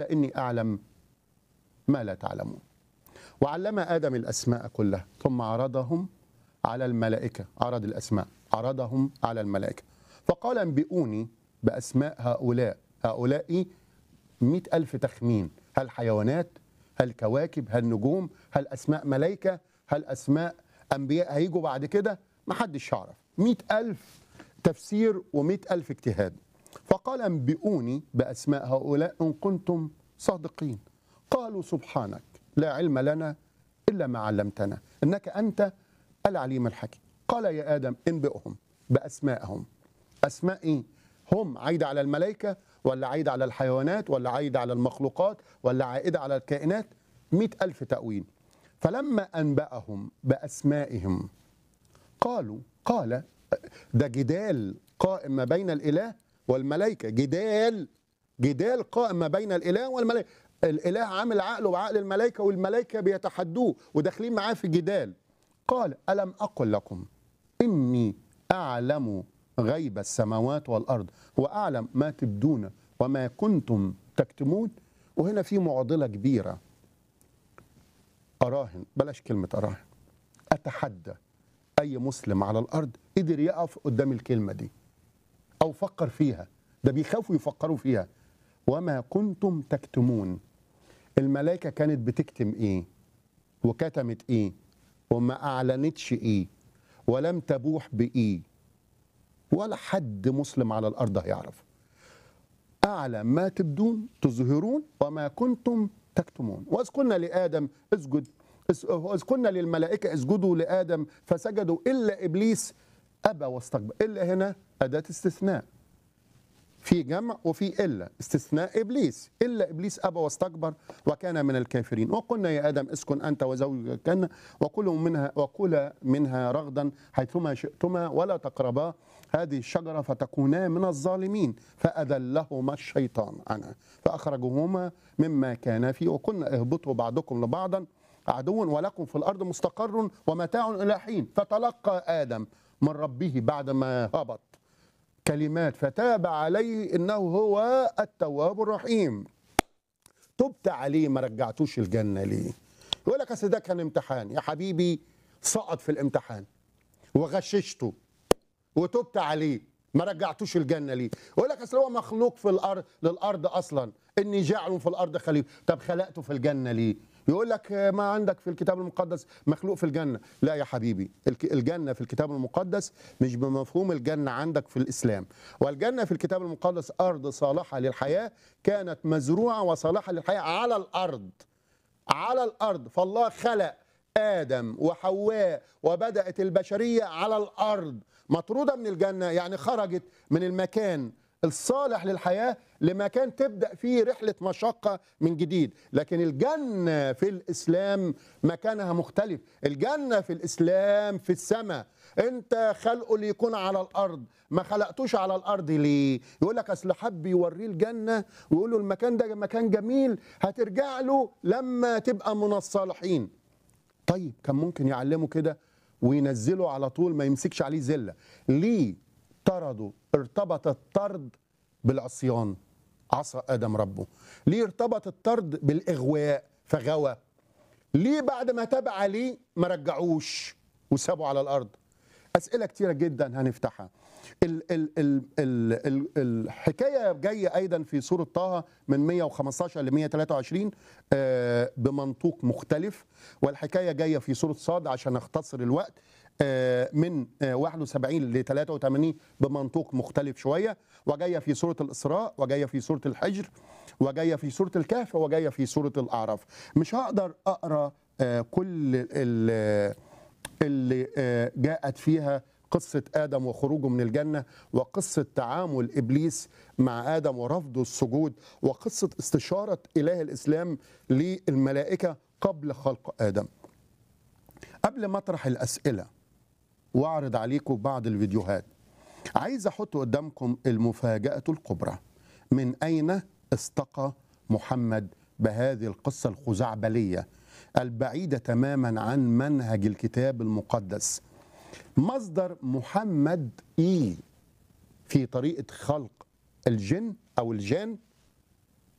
إني أعلم ما لا تعلمون وعلم آدم الأسماء كلها ثم عرضهم على الملائكة عرض الأسماء عرضهم على الملائكة فقال انبئوني بأسماء هؤلاء هؤلاء مئة ألف تخمين هل حيوانات هل كواكب هل نجوم هل أسماء ملائكة هل أسماء أنبياء هيجوا بعد كده ما حدش يعرف مئة ألف تفسير ومئة ألف اجتهاد فقال انبئوني بأسماء هؤلاء إن كنتم صادقين قالوا سبحانك لا علم لنا إلا ما علمتنا إنك أنت العليم الحكيم قال يا آدم انبئهم بأسمائهم أسماء إيه؟ هم عايدة على الملائكة ولا عايدة على الحيوانات ولا عايدة على المخلوقات ولا عائدة على الكائنات مئة ألف تأويل فلما أنبأهم بأسمائهم قالوا قال ده جدال قائم ما بين الإله والملائكة جدال جدال قائم ما بين الإله والملائكة الإله عامل عقله بعقل الملائكة والملائكة بيتحدوه وداخلين معاه في جدال قال ألم أقل لكم إني أعلم غيب السماوات والأرض وأعلم ما تبدون وما كنتم تكتمون وهنا في معضلة كبيرة أراهن بلاش كلمة أراهن أتحدى أي مسلم على الأرض قدر يقف قدام الكلمة دي أو فكر فيها ده بيخافوا يفكروا فيها وما كنتم تكتمون الملائكة كانت بتكتم إيه وكتمت إيه وما أعلنتش إيه ولم تبوح بإيه ولا حد مسلم على الأرض هيعرف أعلم ما تبدون تظهرون وما كنتم تكتمون وإذ قلنا لآدم اسجد إذ قلنا للملائكة اسجدوا لآدم فسجدوا إلا إبليس أبى واستكبر إلا هنا أداة استثناء في جمع وفي إلا استثناء إبليس إلا إبليس أبى واستكبر وكان من الكافرين وقلنا يا آدم اسكن أنت وزوجك الجنة وكلوا منها وكلا منها رغدا حيثما شئتما ولا تقربا هذه الشجرة فتكونا من الظالمين فأذلهما الشيطان عنها فأخرجهما مما كان فيه وكنا اهبطوا بعضكم لبعضا عدو ولكم في الأرض مستقر ومتاع إلى حين فتلقى آدم من ربه بعد ما هبط كلمات فتاب عليه انه هو التواب الرحيم تبت عليه ما رجعتوش الجنه ليه يقول لك اصل ده كان امتحان يا حبيبي سقط في الامتحان وغششته وتبت عليه ما رجعتوش الجنه ليه يقول لك اصل هو مخلوق في الارض للارض اصلا اني جاعل في الارض خليفه طب خلقته في الجنه ليه يقول لك ما عندك في الكتاب المقدس مخلوق في الجنة لا يا حبيبي الجنة في الكتاب المقدس مش بمفهوم الجنة عندك في الإسلام والجنة في الكتاب المقدس أرض صالحة للحياة كانت مزروعة وصالحة للحياة على الأرض على الأرض فالله خلق آدم وحواء وبدأت البشرية على الأرض مطرودة من الجنة يعني خرجت من المكان الصالح للحياة لمكان تبدأ فيه رحلة مشقة من جديد لكن الجنة في الإسلام مكانها مختلف الجنة في الإسلام في السماء انت خلقه ليكون على الارض ما خلقتوش على الارض ليه يقول لك اصل حب يوريه الجنه ويقول له المكان ده مكان جميل هترجع له لما تبقى من الصالحين طيب كان ممكن يعلمه كده وينزله على طول ما يمسكش عليه زله ليه طردوا ارتبط الطرد بالعصيان عصى ادم ربه ليه ارتبط الطرد بالاغواء فغوى ليه بعد ما تاب عليه ما رجعوش وسابوا على الارض اسئله كتيره جدا هنفتحها ال ال ال ال ال الحكايه جايه ايضا في سوره طه من 115 ل 123 آه بمنطوق مختلف والحكايه جايه في سوره صاد عشان اختصر الوقت آه من آه 71 ل 83 بمنطوق مختلف شويه وجايه في سوره الاسراء وجايه في سوره الحجر وجايه في سوره الكهف وجايه في سوره الاعراف مش هقدر اقرا كل اللي جاءت فيها قصة آدم وخروجه من الجنة وقصة تعامل إبليس مع آدم ورفضه السجود وقصة استشارة إله الإسلام للملائكة قبل خلق آدم قبل ما أطرح الأسئلة وأعرض عليكم بعض الفيديوهات عايز أحط قدامكم المفاجأة الكبرى من أين استقى محمد بهذه القصة الخزعبلية البعيدة تماما عن منهج الكتاب المقدس مصدر محمد إيه في طريقة خلق الجن أو الجان